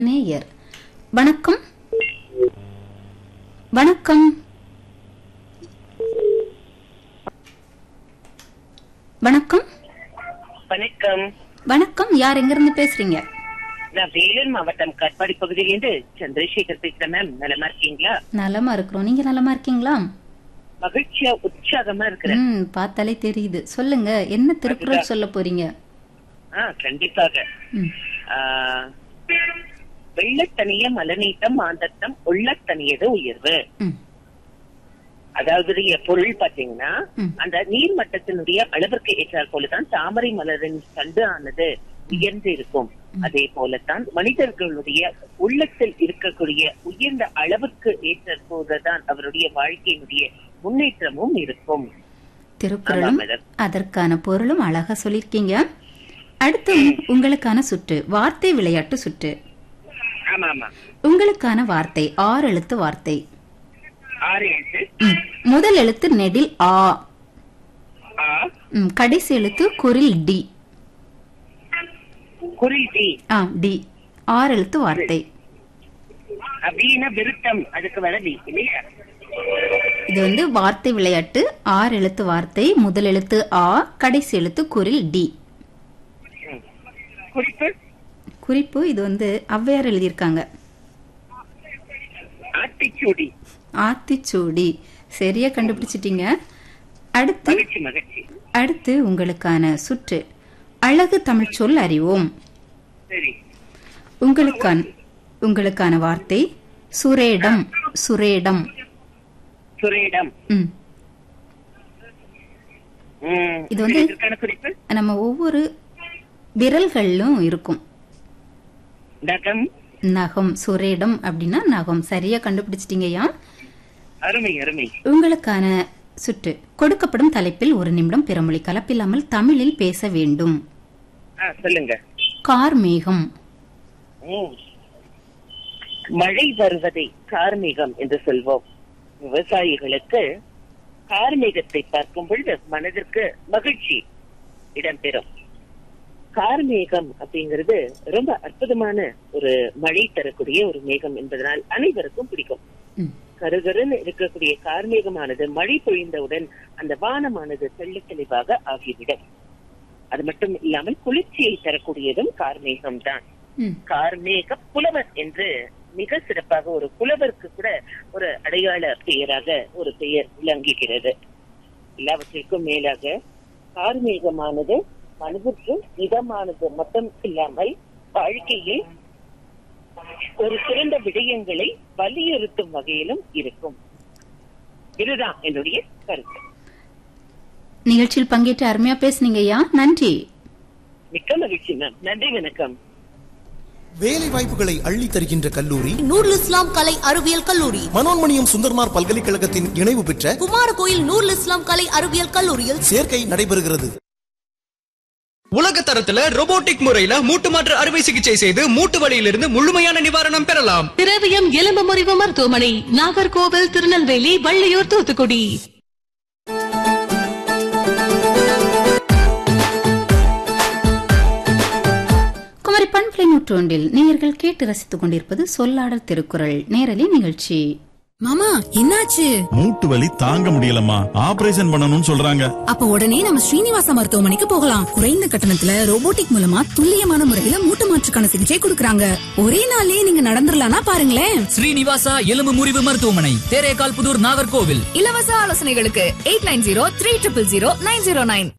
நேயர் வணக்கம் வணக்கம் வணக்கம் வணக்கம் வணக்கம் யார் எங்கிருந்து பேசுறீங்க நான் வேலூர் மாவட்டம் கட்பாடி பகுதியிலிருந்து சந்திரசேகர் பேசுறேன் மேம் நலமா இருக்கீங்களா நலமா இருக்கிறோம் நீங்க நலமா இருக்கீங்களா மகிழ்ச்சியா உற்சாகமா இருக்கிறேன் ம் பார்த்தாலே தெரியுது சொல்லுங்க என்ன திருக்குறள் சொல்ல போறீங்க ஆ கண்டிப்பாக ம், ஆ, வெள்ளத்தனிய மலநீட்டம் மாந்தத்தம் உள்ளத்தனியது உயர்வு ம், அதாவது இதோடைய பொருள் பாத்தீங்கன்னா ம். அந்த நீர் மட்டத்தினுடைய அளவிற்கு ஏற்றாற் போலதான் தாமரை மலரின் தண்டு ஆனது உயர்ந்து இருக்கும் அதே போலத்தான் மனிதர்களுடைய உள்ளத்தில் இருக்கக்கூடிய உயர்ந்த அளவுக்கு ஏற்ற போதுதான் அவருடைய வாழ்க்கையினுடைய முன்னேற்றமும் இருக்கும் திருக்குறளும் ஆமா, மேடம். அதற்கான பொருளும் அழகா சொல்லிருக்கீங்க அடுத்து உங்களுக்கான சுற்று வார்த்தை விளையாட்டு சுற்று ஆமா ஆமா உங்களுக்கான வார்த்தை ஆறு எழுத்து வார்த்தை ஆறு எழுத்து ம், முதல் எழுத்து நெடில் ஆ ஆ ம், கடைசி எழுத்து குரில் டி குரில் டி ஆ டி ஆறு எழுத்து வார்த்தை அப்படின்னா விருத்தம் அதுக்கு வர டி இல்லையா இது வந்து வார்த்தை விளையாட்டு ஆறு எழுத்து வார்த்தை முதல் எழுத்து ஆ கடைசி எழுத்து குரில் டி ம். குறிப்பு குறிப்பு இது வந்து ஔவையார் எழுதியிருக்காங்க ஆத்திச்சூடி ஆத்திச்சூடி சரியா கண்டுபிடிச்சிட்டீங்க அடுத்து மகிழ்ச்சி மகிழ்ச்சி அடுத்து உங்களுக்கான சுற்று அழகு தமிழ் சொல் அறிவோம் சரி உங்களுக்கான உங்களுக்கான வார்த்தை சுரேடம் சுரேடம் சுரேடம் ம் ம். இது வந்து- இதற்கான குறிப்பு நம்ம ஒவ்வொரு விரல்களிலும் இருக்கும் நகம் நகம் சுரேடம் அப்படின்னா நகம் சரியா கண்டுபிடிச்சிட்டீங்கய்யா அருமை அருமை உங்களுக்கான சுற்று கொடுக்கப்படும் தலைப்பில் ஒரு நிமிடம் பிறமொழி கலப்பில்லாமல் தமிழில் பேச வேண்டும் ஆ, சொல்லுங்க கார்மேகம் ம். மழை வருவதை கார்மேகம் என்று சொல்வோம் விவசாயிகளுக்கு கார்மேகத்தை பார்க்கும் பொழுது மனதிற்கு மகிழ்ச்சி இடம்பெறும் கார்மேகம் அப்படிங்கிறது ரொம்ப அற்புதமான ஒரு மழை தரக்கூடிய ஒரு மேகம் என்பதனால் அனைவருக்கும் பிடிக்கும் ம், கருகருன்னு இருக்கக்கூடிய கார்மேகமானது மழை பொழிந்தவுடன் அந்த வானமானது தெள்ளத் தெளிவாக ஆகிவிடும் அது மட்டும் இல்லாமல் குளிர்ச்சியை தரக்கூடியதும் கார்மேகம் தான் ம், கார்மேக புலவர் என்று மிக சிறப்பாக ஒரு புலவருக்கு கூட ஒரு அடையாள பெயராக ஒரு பெயர் விளங்குகிறது எல்லாவற்றிற்கும் மேலாக கார்மேகமானது மனதிற்கு இதமானது மட்டும் இல்லாமல் வாழ்க்கையில் ஒரு சிறந்த விடயங்களை வலியுறுத்தும் வகையிலும் இருக்கும் இதுதான் என்னுடைய கருத்து நிகழ்ச்சியில் பங்கேற்று அருமையா பேசுனீங்கய்யா நன்றி மிக்க மகிழ்ச்சி மேம் நன்றி வணக்கம் வேலை வாய்ப்புகளை அள்ளி தருகின்ற கல்லூரி நூருல் இஸ்லாம் கலை அறிவியல் கல்லூரி மனோன்மணியம் சுந்தர்மார் பல்கலைக்கழகத்தின் இணைவு பெற்ற குமாரகோயில் நூருல் இஸ்லாம் கலை அறிவியல் கல்லூரியில் சேர்க்கை நடைபெறுகிறது உலக தரத்துல robotic முறையில மூட்டு மாற்று அறுவை சிகிச்சை செய்து மூட்டு வலியிலிருந்து முழுமையான நிவாரணம் பெறலாம் திரவியம் எலும்பு முறிவு மருத்துவமனை நாகர்கோவில் திருநெல்வேலி வள்ளியூர் தூத்துக்குடி குமரி பண்பலை நூற்றொன்றில் நேயர்கள் கேட்டு ரசித்துக் கொண்டிருப்பது சொல்லாடல் திருக்குறள் நேரலை நிகழ்ச்சி மாமா என்னாச்சு மூட்டு வலி தாங்க முடியலம்மா ஆபரேஷன் பண்ணணும்னு சொல்றாங்க அப்ப உடனே நம்ம ஸ்ரீனிவாச மருத்துவமனைக்கு போகலாம் குறைந்த கட்டணத்துல ரோபோட்டிக் மூலமா துல்லியமான முறையில மூட்டு மாற்றுக்கான சிகிச்சை கொடுக்கறாங்க ஒரே நாள்லயே நீங்க நடந்துடலாம்னா பாருங்களேன் ஸ்ரீனிவாசா எலும்பு முறிவு மருத்துவமனை தேரேகால் புதூர் நாகர்கோவில் இலவச ஆலோசனைகளுக்கு eight nine zero three triple zero nine zero nine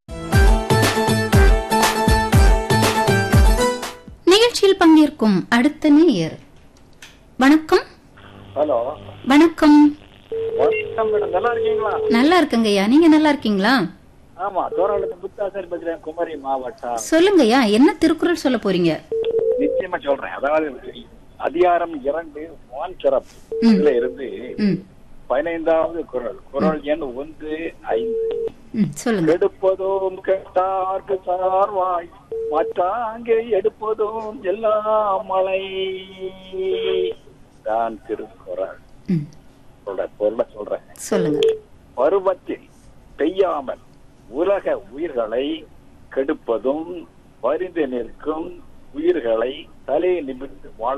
நிகழ்ச்சியில் பங்கேற்கும் அடுத்த நேயர் வணக்கம் ஹலோ வணக்கம் வணக்கம் மேடம் நல்லா இருக்கீங்களா நல்லா இருக்கங்கய்யா நீங்க நல்லா இருக்கீங்களா ஆமா தோரவளத்து புத்தாசர் பேசுறேன் குமரி மாவட்டம் சொல்லுங்கய்யா என்ன திருக்குறள் சொல்ல போறீங்க நிச்சயமா சொல்றேன் அதாவது அதிகாரம் இரண்டு வான் சிறப்பு ம். இதுல இருந்து ம், பதினைந்தாவது குரல் குரல் எண் ஒன்று ஐந்து ம், சொல்லுங்க எடுப்பதும் கெட்டார்க்கு சார்வாய் மற்றாங்கே எடுப்பதும் எல்லாம் மலை தான் திருக்குறள் ம், சொல்ற பொருளை சொல்றேன் சொல்லுங்க பருவத்தில் பெய்யாமல் உலக உயிர்களை கெடுப்பதும் வரிந்து நிற்கும் உயிர்களை தலையை நிமிர்ந்து வாழ